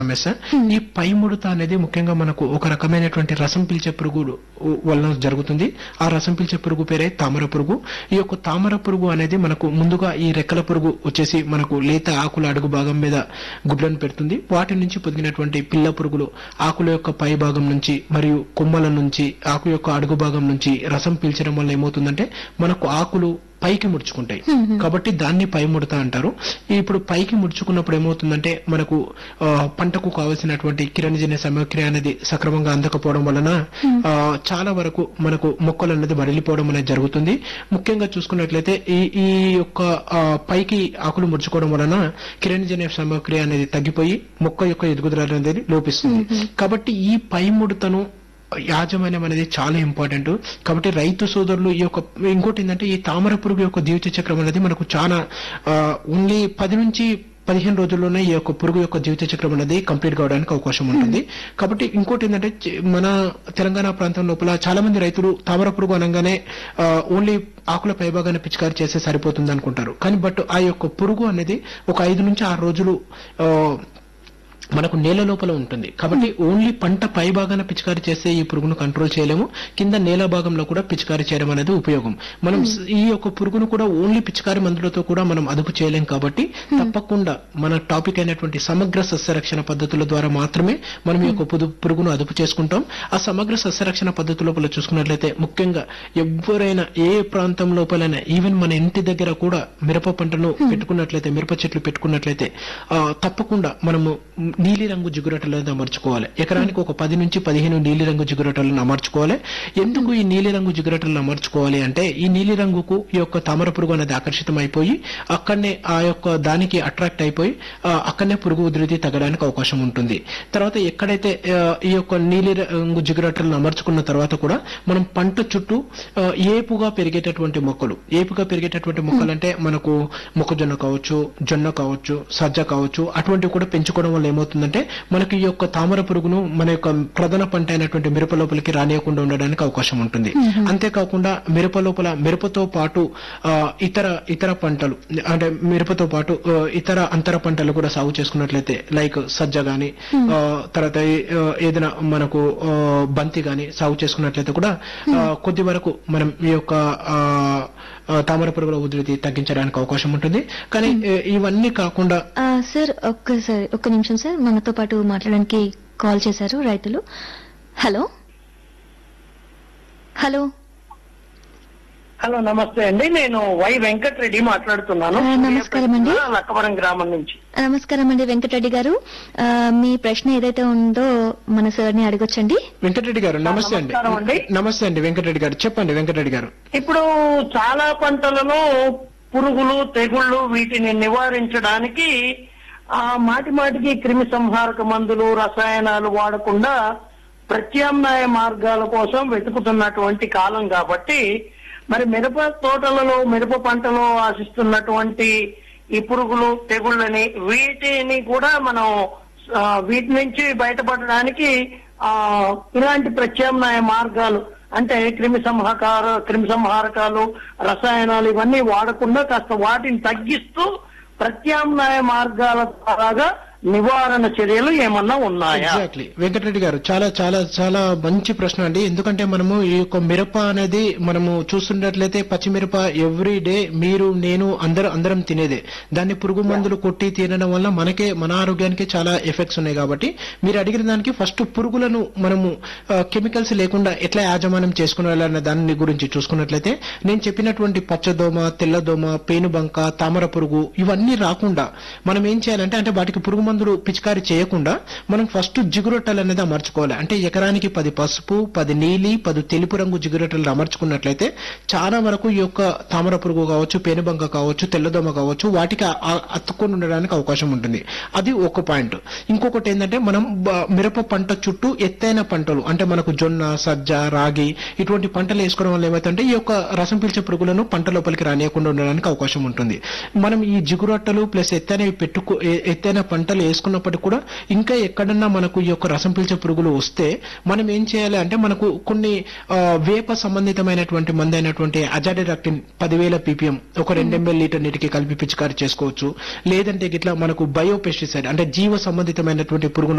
సమస్య ఈ పై ముడత అనేది ముఖ్యంగా మనకు ఒక రకమైనటువంటి రసం పీల్చే పురుగు వలన జరుగుతుంది ఆ రసం పీల్చే పురుగు పేరే తామర పురుగు ఈ యొక్క తామర పురుగు అనేది మనకు ముందుగా ఈ రెక్కల పురుగు వచ్చేసి మనకు లేత ఆకుల అడుగు భాగం మీద గుడ్లను పెడుతుంది వాటి నుంచి పొదిగినటువంటి పిల్ల పురుగులు ఆకుల యొక్క పై భాగం నుంచి మరియు కొమ్మల నుంచి ఆకు యొక్క అడుగు భాగం నుంచి రసం పీల్చడం వల్ల ఏమవుతుందంటే మనకు ఆకులు పైకి ముడుచుకుంటాయి కాబట్టి దాన్ని పై ముడత అంటారు ఇప్పుడు పైకి ముడుచుకున్నప్పుడు ఏమవుతుందంటే మనకు ఆ, పంటకు కావలసినటువంటి కిరణజన్య సామగ్రి అనేది సక్రమంగా అందకపోవడం వలన ఆ, చాలా వరకు మనకు మొక్కలు అనేది వడిలిపోవడం అనేది జరుగుతుంది ముఖ్యంగా చూసుకున్నట్లయితే ఈ ఈ యొక్క ఆ, పైకి ఆకులు ముడుచుకోవడం వలన కిరణజన్య సామగ్రి అనేది తగ్గిపోయి మొక్క యొక్క ఎదుగుదల అనేది లోపిస్తుంది కాబట్టి ఈ పై ముడతను యాజమాన్యం అనేది చాలా ఇంపార్టెంట్ కాబట్టి రైతు సోదరులు ఈ యొక్క ఇంకోటి ఏంటంటే ఈ తామర పురుగు యొక్క జీవిత చక్రం అనేది మనకు చాలా ఓన్లీ పది నుంచి పదిహేను రోజుల్లోనే ఈ యొక్క పురుగు యొక్క జీవిత చక్రం అనేది కంప్లీట్ కావడానికి అవకాశం ఉంటుంది కాబట్టి ఇంకోటి ఏంటంటే చి- మన తెలంగాణ ప్రాంతం లోపల చాలా మంది రైతులు తామర పురుగు అనగానే ఆ, ఓన్లీ ఆకుల పైభాగాన్ని పిచికారి చేస్తే సరిపోతుంది అనుకుంటారు కానీ బట్ ఆ యొక్క పురుగు అనేది ఒక ఐదు నుంచి ఆరు రోజులు ఆ, మనకు నేల లోపల ఉంటుంది కాబట్టి ఓన్లీ పంట పై భాగాన పిచికారి చేస్తే ఈ పురుగును కంట్రోల్ చేయలేము కింద నేల భాగంలో కూడా పిచికారి చేయడం అనేది ఉపయోగం మనం స- ఈ యొక్క పురుగును కూడా ఓన్లీ పిచికారి మందులతో కూడా మనం అదుపు చేయలేం కాబట్టి తప్పకుండా మన టాపిక్ అయినటువంటి సమగ్ర సస్యరక్షణ పద్ధతుల ద్వారా మాత్రమే మనం ఈ యొక్క పుదు- పురుగును అదుపు చేసుకుంటాం ఆ సమగ్ర సస్యరక్షణ పద్ధతి లోపల చూసుకున్నట్లయితే ముఖ్యంగా ఎవరైనా ఏ ప్రాంతం లోపలైనా ఈవెన్ మన ఇంటి దగ్గర కూడా మిరప పంటను పెట్టుకున్నట్లయితే మిరప చెట్లు పెట్టుకున్నట్లయితే ఆ, తప్పకుండా మనము నీలి రంగు జిగురటలను అమర్చుకోవాలి ఎకరానికి ఒక పది నుంచి పదిహేను నీలి రంగు జిగురటలను అమర్చుకోవాలి ఎందుకు ఈ నీలి రంగు జిగురటలను అమర్చుకోవాలి అంటే ఈ నీలి రంగుకు ఈ యొక్క తామర పురుగు అనేది ఆకర్షితం అయిపోయి అక్కడనే ఆ యొక్క దానికి అట్రాక్ట్ అయిపోయి ఆ, అక్కడనే పురుగు ఉధృతి తగ్గడానికి అవకాశం ఉంటుంది తర్వాత ఎక్కడైతే ఆ, ఈ యొక్క నీలి రంగు జిగురటలను అమర్చుకున్న తర్వాత కూడా మనం పంట చుట్టూ ఆ, ఏపుగా పెరిగేటటువంటి మొక్కలు ఏపుగా పెరిగేటటువంటి మొక్కలు అంటే మనకు మొక్కజొన్న కావచ్చు జొన్న కావచ్చు సజ్జ కావచ్చు అటువంటివి కూడా పెంచుకోవడం వల్ల ఏమవుతుందంటే మనకి ఈ యొక్క తామర పురుగును మన యొక్క ప్రధాన పంట అయినటువంటి మిరప లోపలికి రానియకుండా ఉండడానికి అవకాశం ఉంటుంది అంతేకాకుండా మిరప లోపల మిరపతో పాటు ఆ, ఇతర ఇతర పంటలు అంటే మిరపతో పాటు ఆ, ఇతర అంతర పంటలు కూడా సాగు చేసుకున్నట్లయితే లైక్ సజ్జ గాని ఆ, తర్వాత ఈ- ఆ, ఏదైనా మనకు ఆ, బంతి గాని సాగు చేసుకున్నట్లయితే కూడా ఆ, కొద్ది వరకు మనం ఈ యొక్క ఆ, ఆ, తామర పురుగుల ఉధృతి తగ్గించడానికి అవకాశం ఉంటుంది కానీ ఏ, ఇవన్నీ కాకుండా ఆ, సార్ ఒక్కసారి ఒక్క నిమిషం సార్ మనతో పాటు మాట్లాడడానికి కాల్ చేశారు రైతులు హలో హలో హలో నమస్తే అండి నేను వై వెంకటరెడ్డి మాట్లాడుతున్నాను ఆ, నమస్కారం అండి. లక్కవరం గ్రామం నుంచి నమస్కారం అండి వెంకటరెడ్డి గారు ఆ, మీ ప్రశ్న ఏదైతే ఉందో మన సార్ని అడగొచ్చండి వెంకటరెడ్డి గారు నమస్తే అండి నమస్కారం అండి. నమస్తే అండి వెంకటరెడ్డి గారు చెప్పండి వెంకటరెడ్డి గారు ఇప్పుడు చాలా పంటలలో పురుగులు తెగుళ్ళు వీటిని నివారించడానికి ఆ మాటి మాటికి క్రిమి సంహారక మందులు రసాయనాలు వాడకుండా ప్రత్యామ్నాయ మార్గాల కోసం వెతుకుతున్నటువంటి కాలం కాబట్టి మరి మిరప తోటలలో మిరప పంటలో ఆశిస్తున్నటువంటి ఈ పురుగులు తెగుళ్ళని వీటిని కూడా మనం ఆ, వీటి నుంచి బయటపడడానికి ఆ ఇలాంటి ప్రత్యామ్నాయ మార్గాలు అంటే క్రిమి సంహాకార క్రిమి సంహారకాలు రసాయనాలు ఇవన్నీ వాడకుండా కాస్త వాటిని తగ్గిస్తూ ప్రత్యామ్నాయ మార్గాల ద్వారా నివారణ చర్యలు ఏమన్నా ఉన్నాయా ఎగ్జాక్ట్లీ వెంకటరెడ్డి గారు చాలా చాలా చాలా మంచి ప్రశ్న అండి ఎందుకంటే మనము ఈ యొక్క మిరప అనేది మనము చూస్తున్నట్లయితే పచ్చిమిరప ఎవ్రీ డే మీరు నేను అందరూ అందరం తినేదే దాన్ని పురుగు మందులు కొట్టి తినడం వల్ల మనకే మన ఆరోగ్యానికి చాలా ఎఫెక్ట్స్ ఉన్నాయి కాబట్టి మీరు అడిగిన దానికి ఫస్ట్ పురుగులను మనము కెమికల్స్ లేకుండా ఎట్లా యాజమాన్యం చేసుకునేయాలన్న దాని గురించి చూసుకున్నట్లయితే నేను చెప్పినటువంటి పచ్చదోమ తెల్లదోమ పేనుబంక తామర పురుగు ఇవన్నీ రాకుండా మనం ఏం చేయాలంటే అంటే వాటికి పురుగు మందులు పిచికారి చేయకుండా మనం ఫస్ట్ జిగురొట్టలు అనేది అమర్చుకోవాలి అంటే ఎకరానికి పది పసుపు పది నీలి పది తెలుపు రంగు జిగురొట్టలు అమర్చుకున్నట్లయితే చాలా వరకు ఈ యొక్క తామర పురుగు కావచ్చు పేనుబంక కావచ్చు తెల్లదోమ కావచ్చు వాటికి ఆ- ఆ- అతుక్కొని ఉండడానికి అవకాశం ఉంటుంది అది ఒక పాయింట్ ఇంకొకటి ఏంటంటే మనం బ- మిరప పంట చుట్టూ ఎత్తైన పంటలు అంటే మనకు జొన్న సజ్జ రాగి ఇటువంటి పంటలు వేసుకోవడం వల్ల ఏమైతుందంటే ఈ యొక్క రసం పీల్చే పురుగులను పంట లోపలికి రానియకుండా ఉండడానికి అవకాశం ఉంటుంది మనం ఈ జిగురొట్టలు ప్లస్ ఎత్తైనవి పెట్టుకో ఎ- ఎత్తైన పంటలు పిచికారులు వేసుకున్నప్పటికీ కూడా ఇంకా ఎక్కడన్నా మనకు ఈ యొక్క రసం పీల్చే పురుగులు వస్తే మనం ఏం చేయాలి అంటే మనకు కొన్ని ఆ, వేప సంబంధితమైనటువంటి మందు అయినటువంటి అజాడిరాక్టిన్ పదివేల పీపీఎం ఒక రెండు ఎంఎల్ లీటర్ నీటికి కలిపి పిచికారి చేసుకోవచ్చు లేదంటే ఇట్లా మనకు బయో పెస్టిసైడ్ అంటే జీవ సంబంధితమైనటువంటి పురుగు